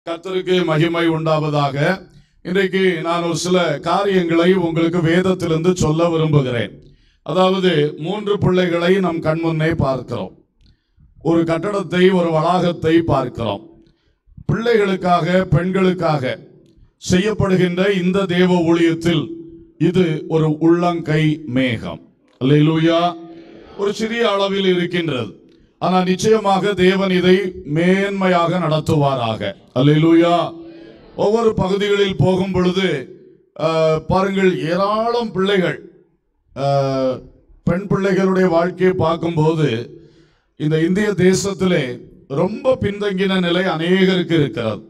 கர்த்தருக்கு மகிமை உண்டாவதாக இன்றைக்கு நான் ஒரு சில காரியங்களை உங்களுக்கு வேதத்திலிருந்து சொல்ல விரும்புகிறேன் அதாவது மூன்று பிள்ளைகளை நம் கண்முன்னே பார்க்கிறோம் ஒரு கட்டடத்தை ஒரு வளாகத்தை பார்க்கிறோம் பிள்ளைகளுக்காக பெண்களுக்காக செய்யப்படுகின்ற இந்த தேவ ஊழியத்தில் இது ஒரு உள்ளங்கை மேகம் அல்லேலூயா ஒரு சிறிய அளவில் இருக்கின்றது ஆனால் நிச்சயமாக தேவன் இதை மேன்மையாக நடத்துவாராக அல்லேலூயா ஒவ்வொரு பகுதிகளில் போகும் பொழுது ஆஹ், பாருங்கள் ஏராளம் பிள்ளைகள் ஆஹ், பெண் பிள்ளைகளுடைய வாழ்க்கையை பார்க்கும்போது இந்த இந்திய தேசத்திலே ரொம்ப பின்தங்கின நிலை அநேகருக்கு இருக்கிறது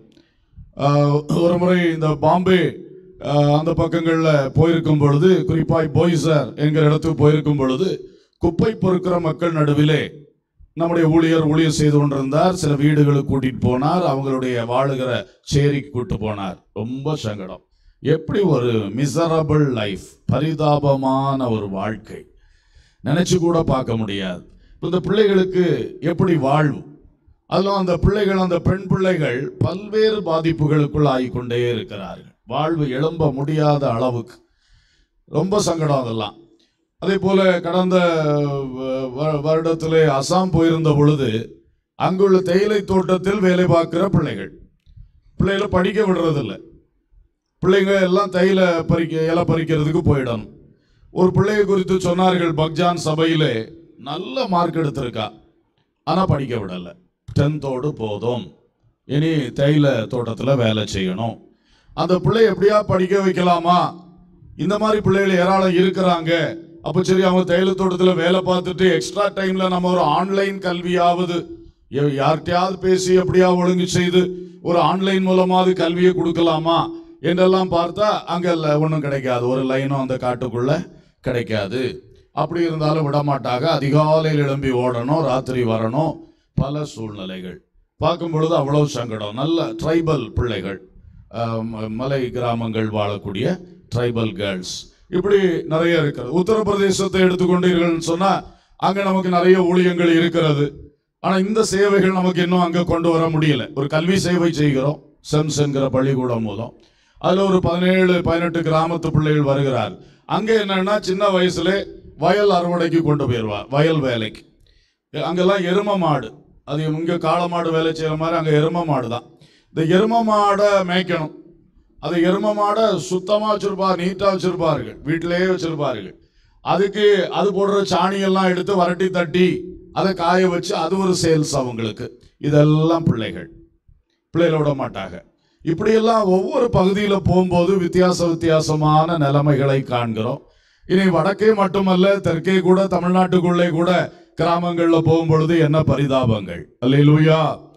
ஆஹ், ஒரு முறை இந்த பாம்பே ஆஹ், அந்த பக்கங்களில் போயிருக்கும் பொழுது குறிப்பாய் போய்சர் என்கிற இடத்துக்கு போயிருக்கும் பொழுது குப்பை பொறுக்கிற மக்கள் நடுவிலே நம்முடைய ஊழியர் ஊழியர் செய்து கொண்டிருந்தார் சில வீடுகளுக்கு கூட்டிட்டு போனார் அவங்களுடைய வாழுகிற சேரிக்கு கூட்டு போனார் ரொம்ப சங்கடம் எப்படி ஒரு மிசரபிள் லைஃப் பரிதாபமான ஒரு வாழ்க்கை நினைச்சு கூட பார்க்க முடியாது இப்ப இந்த பிள்ளைகளுக்கு எப்படி வாழ்வு அதிலும் அந்த பிள்ளைகள் அந்த பெண் பிள்ளைகள் பல்வேறு பாதிப்புகளுக்குள் ஆகிக்கொண்டே இருக்கிறார்கள் வாழ்வு எழும்ப முடியாத அளவுக்கு ரொம்ப சங்கடம் அதெல்லாம் அதே போல கடந்த வ- வ- வருடத்திலே அசாம் போயிருந்த பொழுது அங்குள்ள தேயிலை தோட்டத்தில் வேலை பார்க்கிற பிள்ளைகள் பிள்ளைகளை படிக்க விடுறதில்ல பிள்ளைங்க எல்லாம் தேயிலை பறிக்க இலை பறிக்கிறதுக்கு போயிடணும் ஒரு பிள்ளையை குறித்து சொன்னார்கள் பக்ஜான் சபையிலே நல்ல மார்க் எடுத்திருக்கா ஆனா படிக்க விடல டென்த்தோடு போதும் இனி தேயிலை தோட்டத்தில் வேலை செய்யணும் அந்த பிள்ளை எப்படியா படிக்க வைக்கலாமா இந்த மாதிரி பிள்ளைகள் ஏராளம் இருக்கிறாங்க அப்போ சரி அவங்க தேயிலை தோட்டத்தில் வேலை பார்த்துட்டு எக்ஸ்ட்ரா டைம்ல நம்ம ஒரு ஆன்லைன் கல்வியாவது யா- யார்கிட்டயாவது பேசி எப்படியா ஒழுங்கு செய்து ஒரு ஆன்லைன் மூலமாவது கல்வியை கொடுக்கலாமா என்றெல்லாம் பார்த்தா அங்கே ஒன்றும் கிடைக்காது ஒரு லைனும் அந்த காட்டுக்குள்ள கிடைக்காது அப்படி இருந்தாலும் விட மாட்டாங்க அதிகாலையில் எழும்பி ஓடணும் ராத்திரி வரணும் பல சூழ்நிலைகள் பார்க்கும் பொழுது அவ்வளவு சங்கடம் நல்ல ட்ரைபல் பிள்ளைகள் ஆஹ் ம- மலை கிராமங்கள் வாழக்கூடிய ட்ரைபல் கேர்ள்ஸ் இப்படி நிறைய இருக்கிறது உத்தரப்பிரதேசத்தை எடுத்துக்கொண்டீர்கள்னு சொன்னா அங்க நமக்கு நிறைய ஊழியங்கள் இருக்கிறது ஆனா இந்த சேவைகள் நமக்கு இன்னும் அங்க கொண்டு வர முடியல ஒரு கல்வி சேவை செய்கிறோம் செம்ஸ் என்கிற பள்ளிக்கூடம் மூலம் அதுல ஒரு பதினேழு பதினெட்டு கிராமத்து பிள்ளைகள் வருகிறார் அங்க என்னன்னா சின்ன வயசுல வயல் அறுவடைக்கு கொண்டு போயிடுவார் வயல் வேலைக்கு அங்கெல்லாம் எரும மாடு அது இங்க காளை மாடு வேலை செய்யற மாதிரி அங்க எரும மாடு தான் இந்த எரும மாடை மேய்க்கணும் அது எரும மாடை சுத்தமா வச்சிருப்பார் நீட்டா வச்சிருப்பார்கள் வீட்டிலேயே வச்சிருப்பார்கள் அதுக்கு அது போடுற சாணியெல்லாம் எடுத்து வரட்டி தட்டி அதை காய வச்சு அது ஒரு சேல்ஸ் அவங்களுக்கு இதெல்லாம் பிள்ளைகள் பிள்ளைகளை விட மாட்டாங்க இப்படியெல்லாம் ஒவ்வொரு பகுதியில் போகும்போது வித்தியாச வித்தியாசமான நிலைமைகளை காண்கிறோம் இனி வடக்கே மட்டுமல்ல தெற்கே கூட தமிழ்நாட்டுக்குள்ளே கூட கிராமங்களில் போகும்பொழுது என்ன பரிதாபங்கள் அல்லேலூயா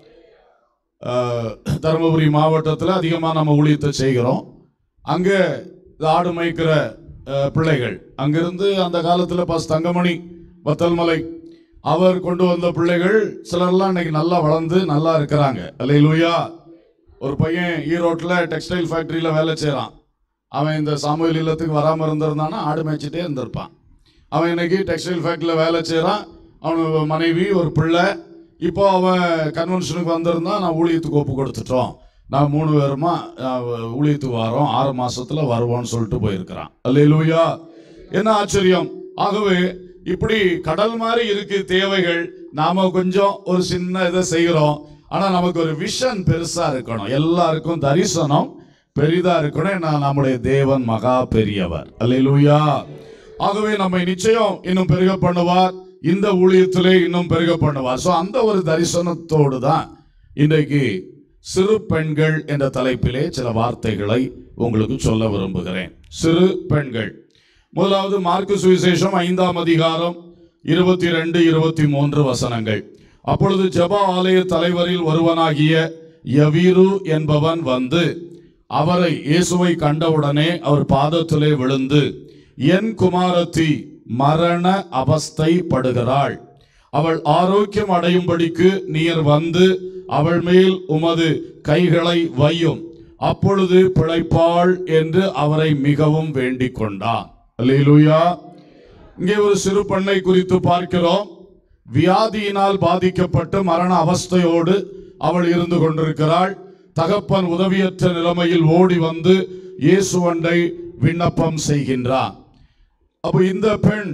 ஆஹ், தருமபுரி மாவட்டத்தில் அதிகமாக நம்ம ஊழியத்தை செய்கிறோம் அங்கே இந்த ஆடு மேய்க்கிற ஆஹ், பிள்ளைகள் அங்கிருந்து அந்த காலத்தில் பஸ் தங்கமணி வத்தல்மலை அவர் கொண்டு வந்த பிள்ளைகள் சிலர்லாம் இன்னைக்கு நல்லா வளர்ந்து நல்லா இருக்கிறாங்க அல்லேலூயா ஒரு பையன் ஈரோட்டில் டெக்ஸ்டைல் ஃபேக்டரியில் வேலை செய்கிறான் அவன் இந்த சாமுவேல் இல்லத்துக்கு வராமல் இருந்திருந்தானா ஆடு மேய்ச்சிட்டே இருந்திருப்பான் அவன் இன்னைக்கு டெக்ஸ்டைல் ஃபேக்டரியில் வேலை செய்கிறான் அவனோட மனைவி ஒரு பிள்ளை இப்போ அவன் கன்வென்ஷனுக்கு வந்திருந்தான் நான் ஊழியத்துக்கு ஒப்பு கொடுத்துட்டோம் நான் மூணு பேருமா அஹ், ஊழியத்துக்கு வரோம் ஆறு மாசத்துல வருவோம்னு சொல்லிட்டு போயிருக்கிறான் அல்லேலூயா என்ன ஆச்சரியம் ஆகவே இப்படி கடல் மாதிரி இருக்கு தேவைகள் நாம கொஞ்சம் ஒரு சின்ன இதை செய்கிறோம் ஆனா நமக்கு ஒரு விஷன் பெருசா இருக்கணும் எல்லாருக்கும் தரிசனம் பெரிதா இருக்கணும் ஏன்னா நம்முடைய தேவன் மகா பெரியவர் அல்லேலூயா ஆகவே நம்மை நிச்சயம் இன்னும் பெருக பண்ணுவார் இந்த ஊழியத்திலே இன்னும் பெருக பண்ணுவார் சோ அந்த ஒரு தரிசனத்தோடு தான் இன்றைக்கு சிறு பெண்கள் என்ற தலைப்பிலே சில வார்த்தைகளை உங்களுக்கு சொல்ல விரும்புகிறேன் சிறு பெண்கள் முதலாவது மார்க்கு சுவிசேஷம் ஐந்தாம் அதிகாரம் இருபத்தி ரெண்டு இருபத்தி மூன்று வசனங்கள் அப்பொழுது ஜெப ஆலய தலைவரில் ஒருவனாகிய யவீரு என்பவன் வந்து அவரை இயேசுவை கண்டவுடனே அவர் பாதத்திலே விழுந்து என் குமாரத்தி மரண அவஸ்தை படுகிறாள் அவள் ஆரோக்கியம் அடையும்படிக்கு நீர் வந்து அவள் மேல் உமது கைகளை வையும் அப்பொழுது பிழைப்பாள் என்று அவரை மிகவும் வேண்டிக் கொண்டான் அல்லேலூயா இங்கே ஒரு சிறு பெண்ணை குறித்து பார்க்கிறோம் வியாதியினால் பாதிக்கப்பட்டு மரண அவஸ்தையோடு அவள் இருந்து கொண்டிருக்கிறாள் தகப்பன் உதவியற்ற நிலைமையில் ஓடி வந்து இயேசுவண்டை விண்ணப்பம் செய்கின்றார் அப்போ இந்த பெண்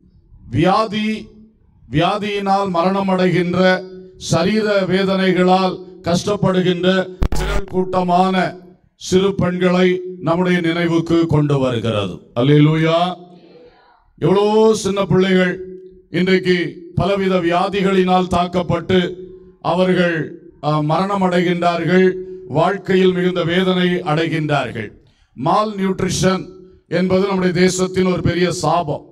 வியாதி வியாதியினால் மரணம் அடைகின்ற சரீர வேதனைகளால் கஷ்டப்படுகின்ற திரள் கூட்டமான சிறு பெண்களை நம்முடைய நினைவுக்கு கொண்டு வருகிறது அல்லேலூயா எவ்வளோ சின்ன பிள்ளைகள் இன்றைக்கு பலவித வியாதிகளினால் தாக்கப்பட்டு அவர்கள் அஹ், மரணம் அடைகின்றார்கள் வாழ்க்கையில் மிகுந்த வேதனை அடைகின்றார்கள் மால் நியூட்ரிஷன் என்பது நம்முடைய தேசத்தின் ஒரு பெரிய சாபம்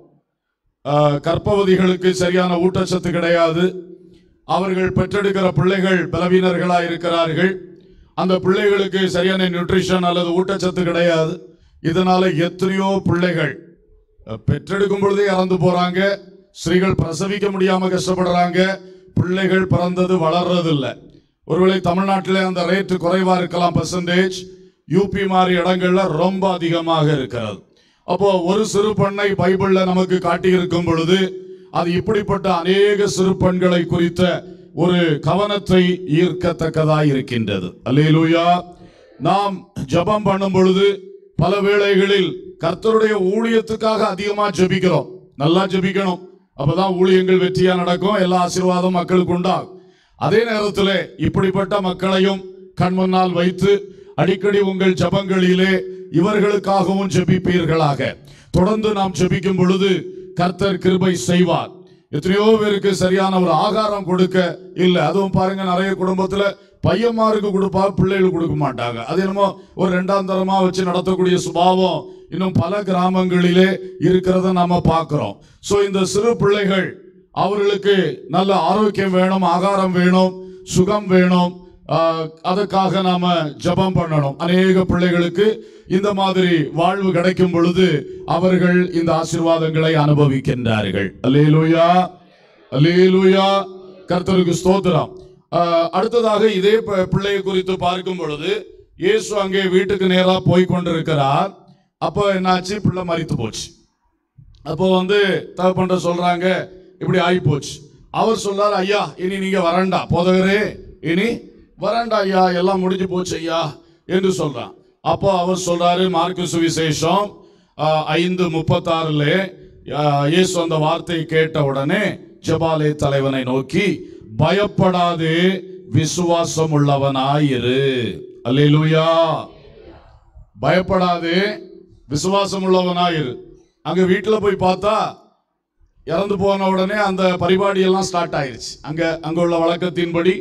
அஹ், கர்ப்பவதிகளுக்கு சரியான ஊட்டச்சத்து கிடையாது அவர்கள் பெற்றெடுக்கிற பிள்ளைகள் பலவீனர்களாக இருக்கிறார்கள் அந்த பிள்ளைகளுக்கு சரியான நியூட்ரிஷன் அல்லது ஊட்டச்சத்து கிடையாது இதனால எத்தனையோ பிள்ளைகள் அஹ், பெற்றெடுக்கும் பொழுதே இறந்து போறாங்க ஸ்திரீகள் பிரசவிக்க முடியாம கஷ்டப்படுறாங்க பிள்ளைகள் பிறந்தது வளர்றதில்லை ஒருவேளை தமிழ்நாட்டிலே அந்த ரேட்டு குறைவா இருக்கலாம் பர்சன்டேஜ் யூபி மாதிரி இடங்கள்ல ரொம்ப அதிகமாக இருக்கிறது அப்போ ஒரு சிறு பெண்ணை பைபிள்ல நமக்கு காட்டியிருக்கும் பொழுது அது இப்படிப்பட்ட அநேக சிறு பெண்களை குறித்த ஒரு கவனத்தை ஈர்க்கத்தக்கதாய் இருக்கின்றது அல்லேலூயா நாம் ஜெபம் பண்ணும் பொழுது பல வேளைகளில் கர்த்தருடைய ஊழியத்துக்காக அதிகமா ஜெபிக்கிறோம் நல்லா ஜெபிக்கணும் அப்பதான் ஊழியங்கள் வெற்றியா நடக்கும் எல்லா ஆசீர்வாதம் மக்களுக்கு உண்டாகும் அதே நேரத்தில் இப்படிப்பட்ட மக்களையும் கண் முன்னால் வைத்து அடிக்கடி உங்கள் ஜெபங்களிலே இவர்களுக்காகவும் ஜெபிப்பீர்களாக தொடர்ந்து நாம் ஜெபிக்கும் பொழுது கர்த்தர் கிருபை செய்வார் எத்தனையோ பேருக்கு சரியான ஒரு ஆகாரம் கொடுக்க இல்ல அதுவும் பாருங்க நிறைய குடும்பத்துல பையன்மாருக்கு கொடுப்பா பிள்ளைகளுக்கு கொடுக்க மாட்டாங்க அது என்னமோ ஒரு ரெண்டாம் தரமா வச்சு நடத்தக்கூடிய சுபாவம் இன்னும் பல கிராமங்களிலே இருக்கிறத நாம பார்க்கிறோம் சோ இந்த சிறு பிள்ளைகள் அவர்களுக்கு நல்ல ஆரோக்கியம் வேணும் ஆகாரம் வேணும் சுகம் வேணும் ஆஹ், அதுக்காக நாம ஜெபம் பண்ணணும் அநேக பிள்ளைகளுக்கு இந்த மாதிரி வாழ்வு கிடைக்கும் பொழுது அவர்கள் இந்த ஆசீர்வாதங்களை அனுபவிக்கின்றார்கள் அல்லேலூயா அல்லேலூயா கர்த்தருக்கு ஸ்தோத்திரம் ஆஹ், அடுத்ததாக இதே ப- பிள்ளையை குறித்து பார்க்கும் பொழுது இயேசு அங்கே வீட்டுக்கு நேரா போய் கொண்டிருக்கிறார் அப்போ என்னாச்சு பிள்ளை மரித்து போச்சு அப்போ வந்து தகப்பன்ற சொல்றாங்க இப்படி ஆகி போச்சு அவர் சொல்றாரு ஐயா இனி நீங்க வரண்டா போதகரே இனி வரண்டா ஐயா எல்லாம் முடிஞ்சு போச்சு ஐயா என்று சொல்றான் அப்போ அவர் சொல்றாரு மார்க்கு சுவிசேஷம் ஆஹ், ஐந்து முப்பத்தாறுல இயேசு அந்த வார்த்தையை கேட்ட உடனே ஜபாலே தலைவனை நோக்கி பயப்படாதே விசுவாசம் உள்ளவனாயிரு அல்லேலூயா பயப்படாதே விசுவாசம் உள்ளவனாயிரு அங்க வீட்டுல போய் பார்த்தா இறந்து போன உடனே அந்த பரிபாடி எல்லாம் ஸ்டார்ட் ஆயிருச்சு அங்க அங்க உள்ள வழக்கத்தின்படி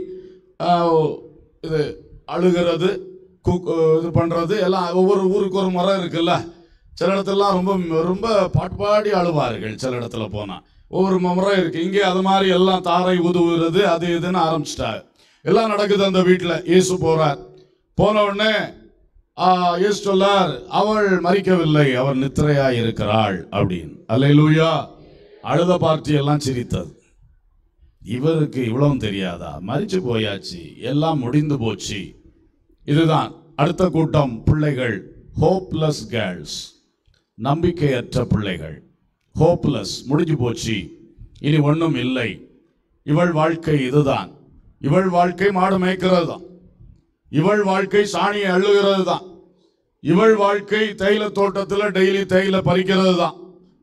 ஆஹ், இது அழுகிறது குக் இது பண்றது எல்லாம் ஒவ்வொரு ஊருக்கு ஒரு முறை இருக்குல்ல சில இடத்துலலாம் ரொம்ப ரொம்ப பாட்டு பாடி அழுவார்கள் சில இடத்துல போனா ஒவ்வொரு முறை இருக்கு இங்கே அது மாதிரி எல்லாம் தாரை உதுவுறது அது இதுன்னு ஆரம்பிச்சிட்டாங்க எல்லாம் நடக்குது அந்த வீட்டில் இயேசு போறார் போன உடனே ஆ, இயேசு சொல்லார் அவள் மறிக்கவில்லை அவள் நித்திரையாய் இருக்கிறாள் அப்படின்னு அல்லேலூயா அழுத பார்ட்டி எல்லாம் சிரித்தது இவருக்கு இவ்வளவும் தெரியாதா மறிச்சு போயாச்சு எல்லாம் முடிந்து போச்சு இதுதான் அடுத்த கூட்டம் பிள்ளைகள் ஹோப்லெஸ் கேர்ள்ஸ் நம்பிக்கையற்ற பிள்ளைகள் ஹோப்லெஸ் முடிஞ்சு போச்சு இனி ஒன்றும் இல்லை இவள் வாழ்க்கை இதுதான் இவள் வாழ்க்கை மாடு மேய்க்கிறது தான் இவள் வாழ்க்கை சாணியை அள்ளுகிறது தான் இவள் வாழ்க்கை தேயிலை தோட்டத்தில் டெய்லி தேயிலை பறிக்கிறது தான்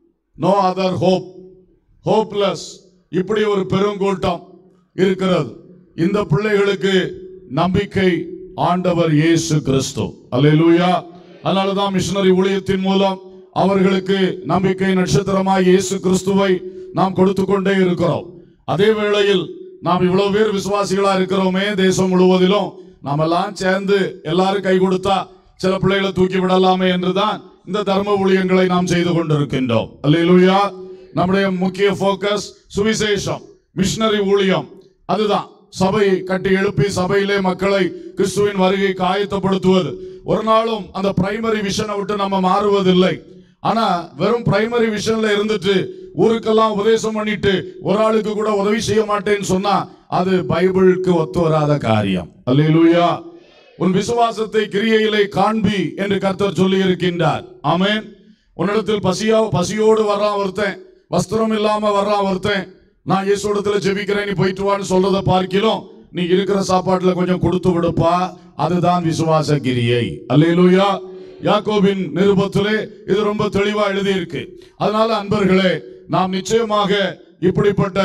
நோ அதர் ஹோப் ஹோப்லெஸ் இப்படி ஒரு பெருங்கூட்டம் இருக்கிறது இந்த பிள்ளைகளுக்கு நம்பிக்கை ஆண்டவர் இயேசு கிறிஸ்து அல்லேலூயா அதனால தான் மிஷனரி ஊழியத்தின் மூலம் அவர்களுக்கு நம்பிக்கை நட்சத்திரமாய் இயேசு கிறிஸ்துவை நாம் கொடுத்து கொண்டே இருக்கிறோம் அதே வேளையில் நாம் இவ்வளவு பேர் விசுவாசிகளா இருக்கிறோமே தேசம் முழுவதிலும் நாம் எல்லாம் சேர்ந்து எல்லாரும் கை கொடுத்தா சில பிள்ளைகளை தூக்கி விடலாமே என்றுதான் இந்த தர்ம ஊழியங்களை நாம் செய்து கொண்டிருக்கின்றோம் அல்லேலூயா நம்முடைய முக்கிய போக்கஸ் சுவிசேஷம் மிஷனரி ஊழியம் அதுதான் சபை கட்டி எழுப்பி சபையிலே மக்களை கிறிஸ்துவின் வருகைக்கு ஆயத்தப்படுத்துவது ஒரு நாளும் அந்த பிரைமரி விஷனை விட்டு நம்ம மாறுவதில்லை ஆனா வெறும் பிரைமரி விஷன்ல இருந்துட்டு ஊருக்கெல்லாம் உபதேசம் பண்ணிட்டு ஒரு ஆளுக்கு கூட உதவி செய்ய மாட்டேன்னு சொன்னா அது பைபிளுக்கு ஒத்து வராத காரியம் அல்லேலூயா உன் விசுவாசத்தை கிரியையிலே காண்பி என்று கர்த்தர் சொல்லி இருக்கின்றார் ஆமென் உன்னிடத்தில் பசியா பசியோடு வர்றான் ஒருத்தன் வஸ்திரம் இல்லாம வர்றான் ஒருத்தன் நான் இயேசுடத்துல ஜெபிக்கிறேன் நீ போயிட்டு வான்னு சொல்றதை பார்க்கிலும் நீ இருக்கிற சாப்பாட்டுல கொஞ்சம் கொடுத்து விடுப்பா அதுதான் விசுவாச கிரியை அல்லேலூயா யாக்கோபின் நிருபத்திலே இது ரொம்ப தெளிவா எழுதியிருக்கு அதனால அன்பர்களே நாம் நிச்சயமாக இப்படிப்பட்ட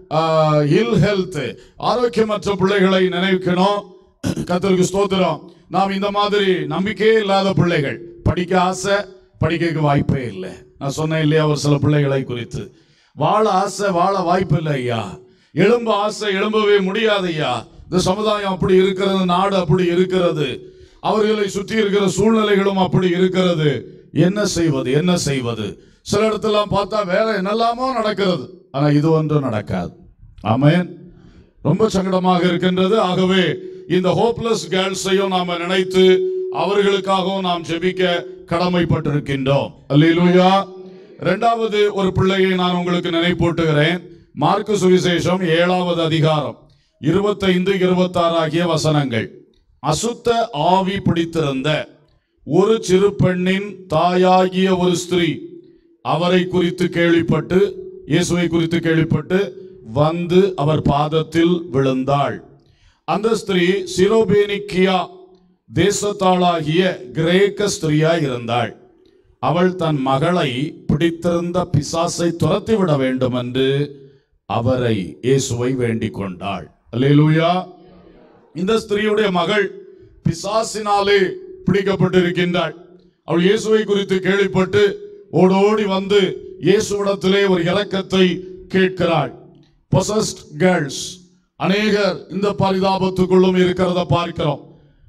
இல் ஹெல்த் ஆரோக்கியமற்ற பிள்ளைகளை நினைக்கணும் கத்தருக்கு ஸ்தோத்திரம் நாம் இந்த மாதிரி நம்பிக்கையே இல்லாத பிள்ளைகள் படிக்க ஆசை படிக்க வாய்ப்பே இல்லை நான் சொன்னேன் இல்லையா ஒரு சில பிள்ளைகளை குறித்து வாழ ஆசை வாழ வாய்ப்பு இல்லை ஐயா எழும்ப ஆசை எழும்பவே முடியாது ஐயா இந்த சமுதாயம் அப்படி இருக்கிறது நாடு அப்படி இருக்கிறது அவர்களை சுற்றி இருக்கிற சூழ்நிலைகளும் அப்படி இருக்கிறது என்ன செய்வது என்ன செய்வது சில இடத்தெல்லாம் பார்த்தா வேற என்னெல்லாமோ நடக்கிறது ஆனா இது ஒன்றும் நடக்காது ஆமென் ரொம்ப சங்கடமாக இருக்கின்றது ஆகவே இந்த ஹோப்லெஸ் கேர்ள்ஸையும் நாம நினைத்து அவர்களுக்காகவும் நாம் ஜெபிக்க கடமைப்பட்டிருக்கின்றோம் அல்லேலூயா இரண்டாவது ஒரு பிள்ளையை நான் உங்களுக்கு நினைப்பூட்டுகிறேன் மார்க்கு சுவிசேஷம் ஏழாவது அதிகாரம் இருபத்தைந்து இருபத்தாறு ஆகிய வசனங்கள் அசுத்த ஆவி பிடித்திருந்த ஒரு சிறு பெண்ணின் தாயாகிய ஒரு ஸ்திரீ அவரை குறித்து கேள்விப்பட்டு இயேசுவை குறித்து கேள்விப்பட்டு வந்து அவர் பாதத்தில் விழுந்தாள் அந்த ஸ்திரீ சிரோபேனிக்கியா தேசத்தாளாகிய கிரேக்க ஸ்திரீயாய் இருந்தாள் அவள் தன் மகளை பிடித்திருந்த பிசாசை துரத்திவிட வேண்டும் என்று அவரை இயேசுவை வேண்டிக் கொண்டாள் அல்லேலூயா இந்த ஸ்திரீயுடைய மகள் பிசாசினாலே பிடிக்கப்பட்டிருக்கின்றாள் அவள் இயேசுவை குறித்து கேள்விப்பட்டு ஓடோடி வந்து இயேசுவிடத்திலே ஒரு இரக்கத்தை கேட்கிறாள் பொசஸ்ட் கேர்ள்ஸ் அநேகர் இந்த பரிதாபத்துக்குள்ளும் இருக்கிறத பார்க்கிறோம்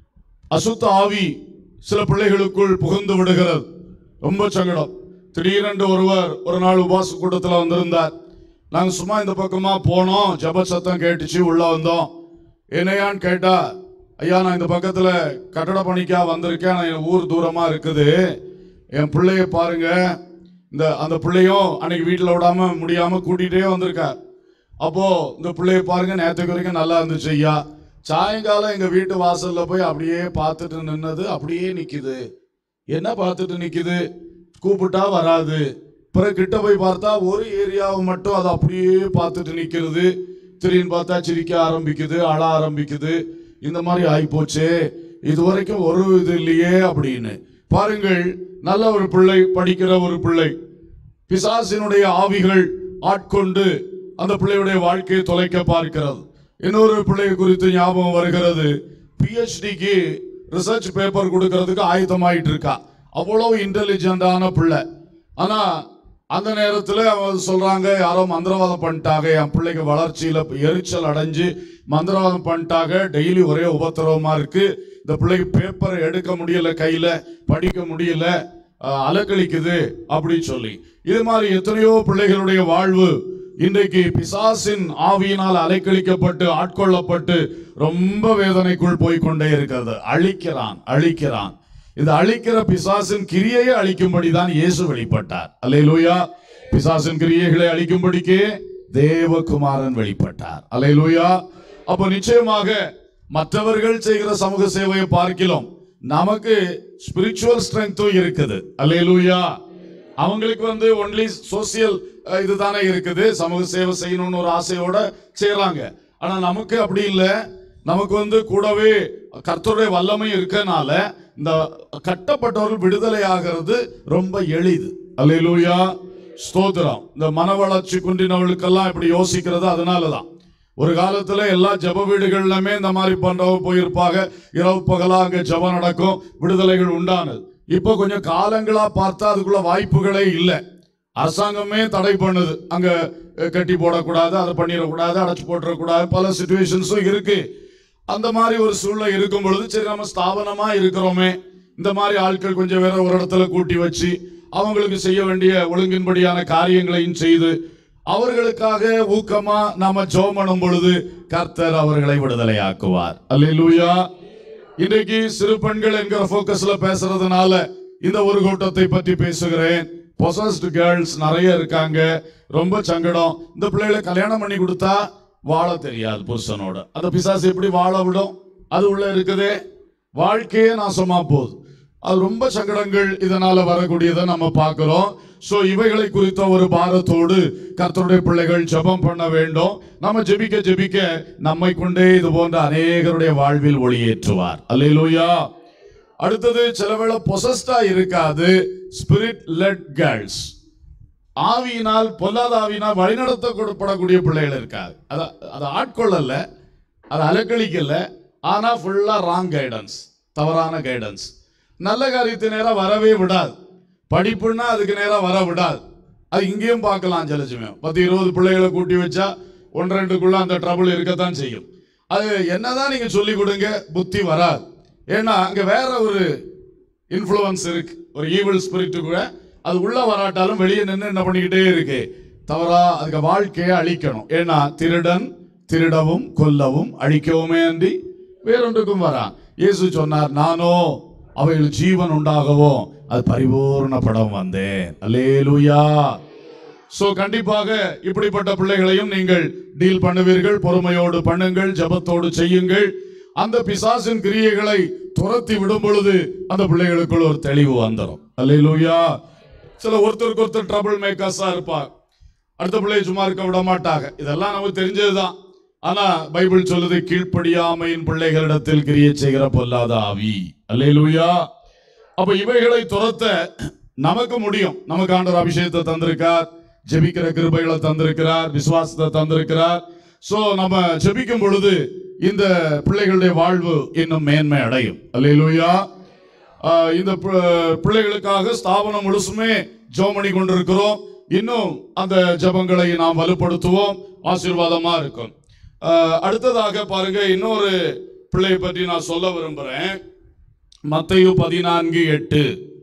அசுத்த ஆவி சில பிள்ளைகளுக்குள் புகுந்து விடுகிறது ரொம்ப சங்கடம் திடீரென்று ஒருவர் ஒரு நாள் உபாச கூட்டத்தில் வந்திருந்தார் நாங்கள் சும்மா இந்த பக்கமா போனோம் ஜப சத்தம் கேட்டுச்சு உள்ள வந்தோம் என்னையான்னு கேட்டா ஐயா நான் இந்த பக்கத்துல கட்டட பணிக்கா வந்திருக்கேன் நான் என் ஊர் தூரமா இருக்குது என் பிள்ளைய பாருங்க இந்த அந்த பிள்ளையும் அன்னைக்கு வீட்டில் விடாம முடியாம கூட்டிகிட்டே வந்திருக்கார் அப்போ இந்த பிள்ளைய பாருங்க நேற்றுக்கு வரைக்கும் நல்லா இருந்துச்சு ஐயா சாயங்காலம் எங்க வீட்டு வாசல்ல போய் அப்படியே பார்த்துட்டு நின்னது அப்படியே நிக்குது என்ன பார்த்துட்டு நிக்குது கூப்பிட்டா வராது பிறகு கிட்ட போய் பார்த்தா ஒரு ஏரியாவை மட்டும் அது அப்படியே பார்த்துட்டு நிக்கிறது திடீர்னு பார்த்தா சிரிக்க ஆரம்பிக்குது அழ ஆரம்பிக்குது இந்த மாதிரி ஆயிப்போச்சே இது வரைக்கும் ஒரு இது இல்லையே அப்படின்னு பாருங்கள் நல்ல ஒரு பிள்ளை படிக்கிற ஒரு பிள்ளை பிசாசினுடைய ஆவிகள் ஆட்கொண்டு அந்த பிள்ளையுடைய வாழ்க்கையை தொலைக்க பார்க்கிறது இன்னொரு பிள்ளை குறித்து ஞாபகம் வருகிறது பிஹெச்டிக்கு ரிசர்ச் பேப்பர் கொடுக்கறதுக்கு ஆயத்தமாயிட்டு இருக்கா அவ்வளவு இன்டெலிஜென்டான பிள்ளை ஆனா அந்த நேரத்துல அவங்க சொல்றாங்க யாரோ மந்திரவாதம் பண்ணிட்டாங்க என் பிள்ளைக்கு வளர்ச்சியில எரிச்சல் அடைஞ்சு மந்திரவாதம் பண்ணிட்டாங்க டெய்லி ஒரே உபத்திரவமா இருக்கு இந்த பிள்ளைக்கு பேப்பர் எடுக்க முடியல கையில படிக்க முடியல அஹ், அலக்களிக்குது அப்படின்னு சொல்லி இது மாதிரி எத்தனையோ பிள்ளைகளுடைய வாழ்வு இன்றைக்கு பிசாசின் ஆவியினால் அலைக்கழிக்கப்பட்டு ஆட்கொள்ளப்பட்டு ரொம்ப வேதனைக்குள் போய் கொண்டே இருக்கிறது அழிக்கிறான் அழிக்கிறான் இந்த அழிக்கிற பிசாசின் கிரியையை அழிக்கும்படி தான் இயேசு வெளிப்பட்டார் அல்லேலூயா பிசாசின் கிரியைகளை அழிக்கும்படிக்கே தேவகுமாரன் வெளிப்பட்டார் அல்லேலூயா அப்போ நிச்சயமாக மற்றவர்கள் செய்கிற சமூக சேவையை பார்க்கிறோம் நமக்கு ஸ்பிரிச்சுவல் ஸ்ட்ரென்த்தும் இருக்குது அல்லேலூயா அவங்களுக்கு வந்து ஒன்லி சோசியல் இதுதானே இருக்குது சமூக சேவை செய்யணும்னு ஒரு ஆசையோட செய்றாங்க ஆனா நமக்கு அப்படி இல்லை நமக்கு வந்து கூடவே கர்த்தருடைய வல்லமை இருக்கனால இந்த கட்டப்பட்டவர்கள் விடுதலை ஆகிறது ரொம்ப எளிது அல்லேலூயா ஸ்தோத்திரம் இந்த மன வளர்ச்சி குன்றினவர்களுக்கெல்லாம் இப்படி யோசிக்கிறது அதனாலதான் ஒரு காலத்துல எல்லா ஜப வீடுகள்லுமே இந்த மாதிரி பண்றவங்க போயிருப்பாங்க இரவு பகலா அங்க ஜபம் நடக்கும் விடுதலைகள் உண்டானது இப்போ கொஞ்சம் காலங்களா பார்த்தா அதுக்குள்ள வாய்ப்புகளே இல்லை அரசாங்கமே தடை பண்ணுது அங்க அஹ், கட்டி போடக்கூடாது அதை பண்ணிடக்கூடாது அடைச்சு போட்டுறக்கூடாது பல சுச்சுவேஷன்ஸும் இருக்கு அந்த மாதிரி ஒரு சூழ்நிலை இருக்கும் பொழுது சரி நம்ம ஸ்தாபனமா இருக்கிறோமே இந்த மாதிரி ஆட்கள் கொஞ்சம் வேற ஒரு இடத்துல கூட்டி வச்சு அவங்களுக்கு செய்ய வேண்டிய ஒழுங்கின்படியான காரியங்களையும் செய்து அவர்களுக்காக ஊக்கமா நாம ஜெபம் பண்ணும் பொழுது கர்த்தர் அவர்களை விடுதலையாக்குவார் அல்லேலூயா இன்றைக்கு சிறு பெண்கள் என்கிற போக்கஸ்ல பேசுறதுனால இந்த ஒரு கூட்டத்தை பற்றி பேசுகிறேன் பொசஸ்ட் கேர்ள்ஸ் நிறைய இருக்காங்க ரொம்ப சங்கடம் இந்த பிள்ளைகளை கல்யாணம் பண்ணி கொடுத்தா வாழ தெரியாது புருஷனோட அந்த பிசாசு எப்படி வாழ விடும் அது உள்ள இருக்குதே வாழ்க்கையே நாசமா போகுது அது ரொம்ப சங்கடங்கள் இதனால வரக்கூடியதை நம்ம பார்க்கிறோம் சோ இவைகளை குறித்த ஒரு பாரத்தோடு கர்த்தருடைய பிள்ளைகள் ஜெபம் பண்ண வேண்டும் நம்ம ஜெபிக்க ஜெபிக்க நம்மை கொண்டே இது போன்ற அநேகருடைய வாழ்வில் ஒளியேற்றுவார் அல்லேலூயா அடுத்தது சிலவேளை பொசஸ்டா இருக்காது ஸ்பிரிட் லெட் கேர்ள்ஸ் ஆவியினால் பொல்லாத ஆவியினால் வழிநடத்தப்படக்கூடிய பிள்ளைகள் இருக்காது அதை அதை ஆட்கொள்ளல அதை அலக்களிக்கல ஆனா ஃபுல்லா ராங் கைடன்ஸ் தவறான கைடன்ஸ் நல்ல காரியத்து நேரம் வரவே விடாது படிப்புன்னா அதுக்கு நேரம் வர விடாது அது இங்கேயும் பார்க்கலாம் சில சமயம் பத்து இருபது பிள்ளைகளை கூட்டி வச்சா ஒன்று ரெண்டுக்குள்ள அந்த ட்ரபிள் இருக்கத்தான் செய்யும் அது என்னதான் நீங்க சொல்லி கொடுங்க புத்தி வராது ஏன்னா அங்க வேற ஒரு இன்ஃப்ளூயன்ஸ் இருக்கு ஒரு ஈவில் ஸ்பிரிட்டு கூட அது உள்ள வராட்டாலும் வெளியே நின்று என்ன பண்ணிக்கிட்டே இருக்கு தவறா அதுக்கு வாழ்க்கையை அழிக்கணும் ஏன்னா திருடன் திருடவும் கொல்லவும் அழிக்கவுமே அன்றி வேறொன்றுக்கும் வரான் இயேசு சொன்னார் நானோ அவைகள் ஜீவன் உண்டாகவும் அது பரிபூர்ணப்படம் வந்தேன் அல்லேலூயா சோ கண்டிப்பாக இப்படிப்பட்ட பிள்ளைகளையும் நீங்கள் டீல் பண்ணுவீர்கள் பொறுமையோடு பண்ணுங்கள் ஜெபத்தோடு செய்யுங்கள் அந்த பிசாசின் கிரியைகளை துரத்தி விடும் பொழுது அந்த பிள்ளைகளுக்குள் ஒரு தெளிவு வந்துடும் அல்லேலூயா சில ஒருத்தருக்கு ஒருத்தர் ட்ரபிள் மேக்கர்ஸா இருப்பார் அடுத்த பிள்ளையை சும்மா இருக்க விட மாட்டாங்க இதெல்லாம் நமக்கு தெரிஞ்சதுதான் ஆனா பைபிள் சொல்லுது கீழ்ப்படியாமையின் பிள்ளைகளிடத்தில் கிரியை செய்கிற பொல்லாத ஆவி அல்லேலூயா அப்ப இவைகளை துரத்த நமக்கு முடியும் நமக்கு ஆண்டவர் அபிஷேகத்தை தந்திருக்கார் ஜெபிக்கிற கிருபைகளை தந்திருக்கிறார் விசுவாசத்தை தந்திருக்கிறார் சோ நம்ம ஜெபிக்கும் பொழுது இந்த பிள்ளைகளுடைய வாழ்வு இன்னும் மேன்மை அடையும் அல்லேலூயா ஆஹ் இந்த பி- பிள்ளைகளுக்காக ஸ்தாபனம் முழுசுமே ஜெபம் பண்ணி கொண்டிருக்கிறோம் இன்னும் அந்த ஜெபங்களை நாம் வலுப்படுத்துவோம் ஆசீர்வாதமா இருக்கும் ஆஹ் அடுத்ததாக பாருங்க இன்னொரு பிள்ளையை பற்றி நான் சொல்ல விரும்புறேன் மத்தேயு பதினான்கு எட்டு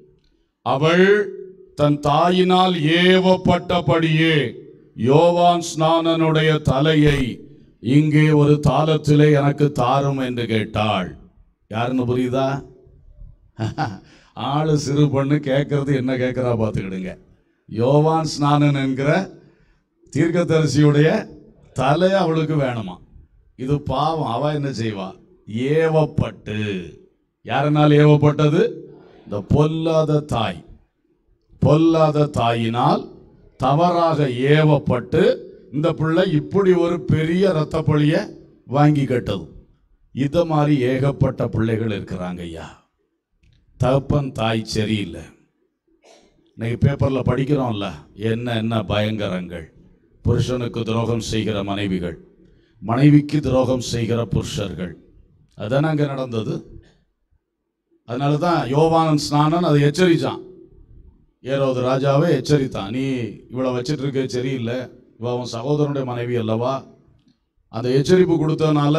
அவள் தன் தாயினால் ஏவப்பட்டபடியே யோவான் ஸ்நானனுடைய தலையை இங்கே ஒரு தாளத்திலே எனக்கு தாரும் என்று கேட்டாள் யாருன்னு புரியுதா ஆளு சிறு பொண்ணு கேட்கறது என்ன கேட்கிறா பார்த்துக்கிடுங்க யோவான் ஸ்நானன் என்கிற தீர்க்கதரிசியுடைய தலை அவளுக்கு வேணுமா இது பாவம் அவ என்ன செய்வா ஏவப்பட்டு யாரினால் ஏவப்பட்டது இந்த பொல்லாத தாய் பொல்லாத தாயினால் தவறாக ஏவப்பட்டு இந்த பிள்ளை இப்படி ஒரு பெரிய இரத்த பழிய வாங்கி கட்டது இத மாதிரி ஏகப்பட்ட பிள்ளைகள் இருக்கிறாங்க ஐயா தகப்பன் தாய் சரியில்லை இன்னைக்கு பேப்பர்ல படிக்கிறோம்ல என்ன என்ன பயங்கரங்கள் புருஷனுக்கு துரோகம் செய்கிற மனைவிகள் மனைவிக்கு துரோகம் செய்கிற புருஷர்கள் அதானே அங்க நடந்தது அதனால தான் யோவானன் ஸ்நானன் அதை எச்சரிச்சான் ஏரோது ராஜாவே எச்சரித்தான் நீ இவளை வச்சிட்டு இருக்க சரியில்லை இவ அவன் சகோதரனுடைய மனைவி அல்லவா அந்த எச்சரிப்பு கொடுத்ததுனால